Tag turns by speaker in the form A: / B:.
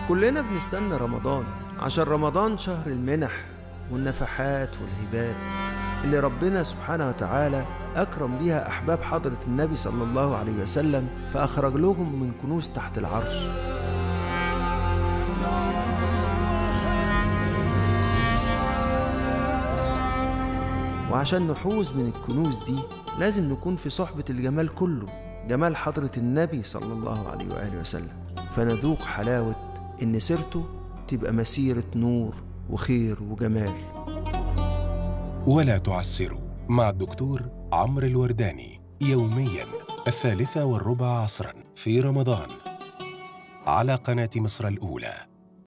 A: كلنا بنستنى رمضان عشان رمضان شهر المنح والنفحات والهبات اللي ربنا سبحانه وتعالى أكرم بيها أحباب حضرة النبي صلى الله عليه وسلم فأخرج لهم من كنوز تحت العرش وعشان نحوز من الكنوز دي لازم نكون في صحبة الجمال كله جمال حضرة النبي صلى الله عليه وآله وسلم فنذوق حلاوة إن سيرته تبقى مسيرة نور وخير وجمال
B: ولا تعسروا مع الدكتور عمرو الورداني يوميا الثالثة والربع عصرا في رمضان على قناة مصر الأولى